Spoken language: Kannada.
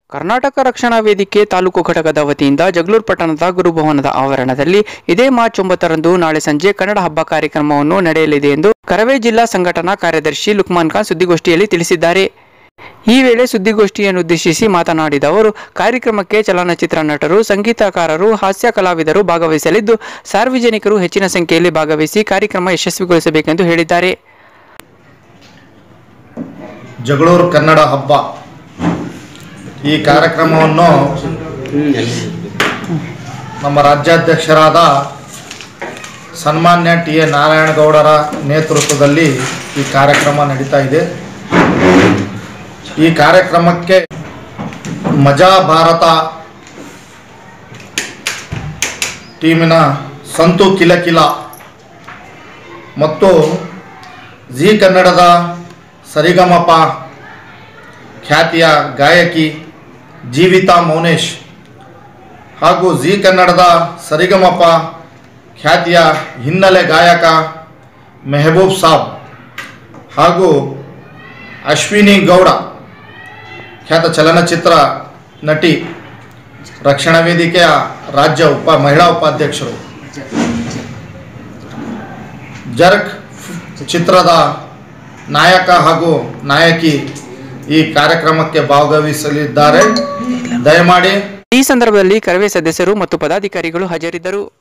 ಕರ್ನಾಟಕ ರಕ್ಷಣಾ ವೇದಿಕೆ ತಾಲೂಕು ಘಟಕದ ವತಿಯಿಂದ ಜಗಳೂರು ಪಟ್ಟಣದ ಗುರುಭವನದ ಆವರಣದಲ್ಲಿ ಇದೇ ಮಾರ್ಚ್ ಒಂಬತ್ತರಂದು ನಾಳೆ ಸಂಜೆ ಕನ್ನಡ ಹಬ್ಬ ಕಾರ್ಯಕ್ರಮವನ್ನು ನಡೆಯಲಿದೆ ಎಂದು ಕರವೇ ಜಿಲ್ಲಾ ಸಂಘಟನಾ ಕಾರ್ಯದರ್ಶಿ ಲುಕ್ಮಾನ್ ಖಾನ್ ಸುದ್ದಿಗೋಷ್ಠಿಯಲ್ಲಿ ತಿಳಿಸಿದ್ದಾರೆ ಈ ವೇಳೆ ಸುದ್ದಿಗೋಷ್ಠಿಯನ್ನುದ್ದೇಶಿಸಿ ಮಾತನಾಡಿದ ಅವರು ಕಾರ್ಯಕ್ರಮಕ್ಕೆ ಚಲನಚಿತ್ರ ನಟರು ಸಂಗೀತಕಾರರು ಹಾಸ್ಯ ಕಲಾವಿದರು ಭಾಗವಹಿಸಲಿದ್ದು ಸಾರ್ವಜನಿಕರು ಹೆಚ್ಚಿನ ಸಂಖ್ಯೆಯಲ್ಲಿ ಭಾಗವಹಿಸಿ ಕಾರ್ಯಕ್ರಮ ಯಶಸ್ವಿಗೊಳಿಸಬೇಕೆಂದು ಹೇಳಿದ್ದಾರೆ ಜಗಳೂರು ಕನ್ನಡ ಹಬ್ಬ ಈ ಕಾರ್ಯಕ್ರಮವನ್ನು ನಮ್ಮ ರಾಜ್ಯಾಧ್ಯಕ್ಷರಾದ ಸನ್ಮಾನ್ಯ ಟಿ ಎ ನಾರಾಯಣಗೌಡರ ನೇತೃತ್ವದಲ್ಲಿ ಈ ಕಾರ್ಯಕ್ರಮ ನಡೀತಾ ಇದೆ ಈ ಕಾರ್ಯಕ್ರಮಕ್ಕೆ ಮಜಾ ಭಾರತ ಟೀಮಿನ ಸಂತು ಕಿಲಕಿಲ ಮತ್ತು ಜಿ ಕನ್ನಡದ ಸರಿಗಮಪ ಖ್ಯಾತಿಯ ಗಾಯಕಿ ಜೀವಿತಾ ಮೌನೇಶ್ ಹಾಗೂ ಜಿ ಕನ್ನಡದ ಸರಿಗಮಪ ಖ್ಯಾತಿಯ ಹಿನ್ನೆಲೆ ಗಾಯಕ ಮೆಹಬೂಬ್ ಸಾಬ್ ಹಾಗೂ ಅಶ್ವಿನಿ ಗೌಡ ಖ್ಯಾತ ಚಲನಚಿತ್ರ ನಟಿ ರಕ್ಷಣಾ ವೇದಿಕೆಯ ರಾಜ್ಯ ಉಪ ಮಹಿಳಾ ಉಪಾಧ್ಯಕ್ಷರು ಜರ್ಕ್ ಚಿತ್ರದ ನಾಯಕ ಹಾಗೂ ನಾಯಕಿ ಈ ಕಾರ್ಯಕ್ರಮಕ್ಕೆ ಭಾಗವಹಿಸಲಿದ್ದಾರೆ ದಯಮಾಡಿ ಈ ಸಂದರ್ಭದಲ್ಲಿ ಕರವೇ ಸದಸ್ಯರು ಮತ್ತು ಪದಾಧಿಕಾರಿಗಳು ಹಾಜರಿದ್ದರು